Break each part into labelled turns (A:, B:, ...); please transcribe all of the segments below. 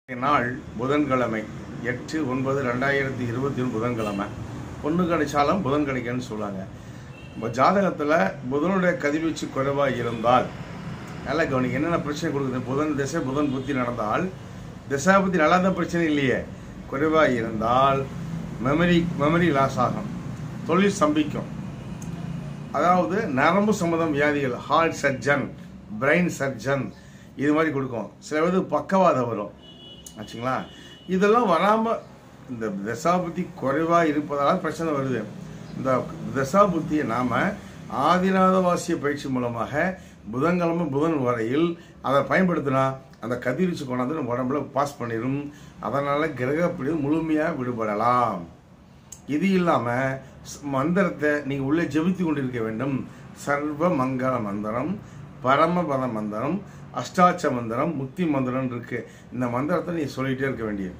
A: நாள் புதன்கிழமை எட்டு ஒன்பது ரெண்டாயிரத்தி இருபத்தி ஒன்று புதன்கிழமை பொண்ணு கிடைச்சாலும் புதன் கிடைக்குன்னு சொல்லுவாங்க இப்போ ஜாதகத்தில் புதனுடைய கதிர்வீச்சு குறைவாக இருந்தால் நல்லா கவனிக்க என்னென்ன பிரச்சனை கொடுக்குது புதன் திசை புதன் புத்தி நடந்தால் திசா புத்தி நல்லா தான் பிரச்சனை இல்லையே குறைவாக இருந்தால் மெமரி மெமரி லாஸ் ஆகும் தொழில் ஸ்தம்பிக்கும் அதாவது நரம்பு சம்பந்தம் வியாதிகள் ஹார்ட் சர்ஜன் பிரெயின் சர்ஜன் இது மாதிரி கொடுக்கும் சில பேருக்கு பக்கவாதம் வரும் ஆச்சுங்களா இதெல்லாம் வராமல் இந்த தசாபுத்தி குறைவாக இருப்பதால் பிரச்சனை வருது இந்த தசாபுத்தியை நாம் ஆதிநாதவாசிய பயிற்சி மூலமாக புதன்கிழமை புதன் வரையில் அதை பயன்படுத்தினா அந்த கதிர்வீச்சு கொண்டாந்து நம்ம உடம்புல பாஸ் பண்ணிடும் அதனால் கிரகப்படி முழுமையாக விடுபடலாம் இது இல்லாமல் மந்திரத்தை நீங்கள் உள்ளே ஜெபித்து கொண்டிருக்க வேண்டும் சர்வ மங்கள மந்திரம் பரமபத மந்திரம் அஷ்டாட்ச மந்திரம் முக்தி மந்திரம் இருக்கு இந்த மந்திரத்தை நீ சொல்லிட்டே இருக்க வேண்டிய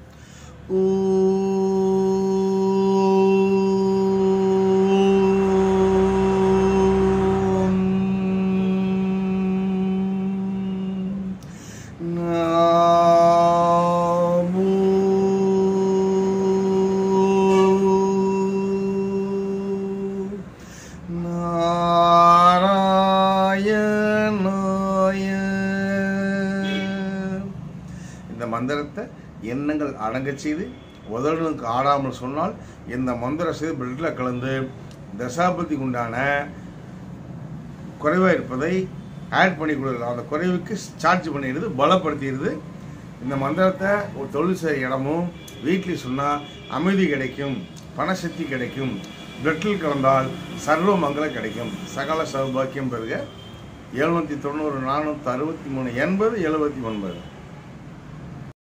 A: இந்த மந்திரத்தை எண்ணங்கள் அடங்கச் செய்து உதடுனுக்கு ஆடாமல் சொன்னால் இந்த மந்திர செய்து பிளட்டில் கலந்து தசாபதிக்கு உண்டான குறைவாக இருப்பதை ஆட் பண்ணி கொடுக்குறது அந்த குறைவுக்கு சார்ஜ் பண்ணிடுது பலப்படுத்திடுது இந்த மந்திரத்தை ஒரு தொழில் செய்கிற இடமும் வீட்டில் சொன்னால் அமைதி கிடைக்கும் பணசக்தி கிடைக்கும் பிளட்டில் கலந்தால் சர்வ மங்களம் கிடைக்கும் சகல சௌபாக்கியம் பெறுக எழுநூற்றி தொண்ணூறு நானூற்றி அறுபத்தி மூணு எண்பது எழுபத்தி ஒன்பது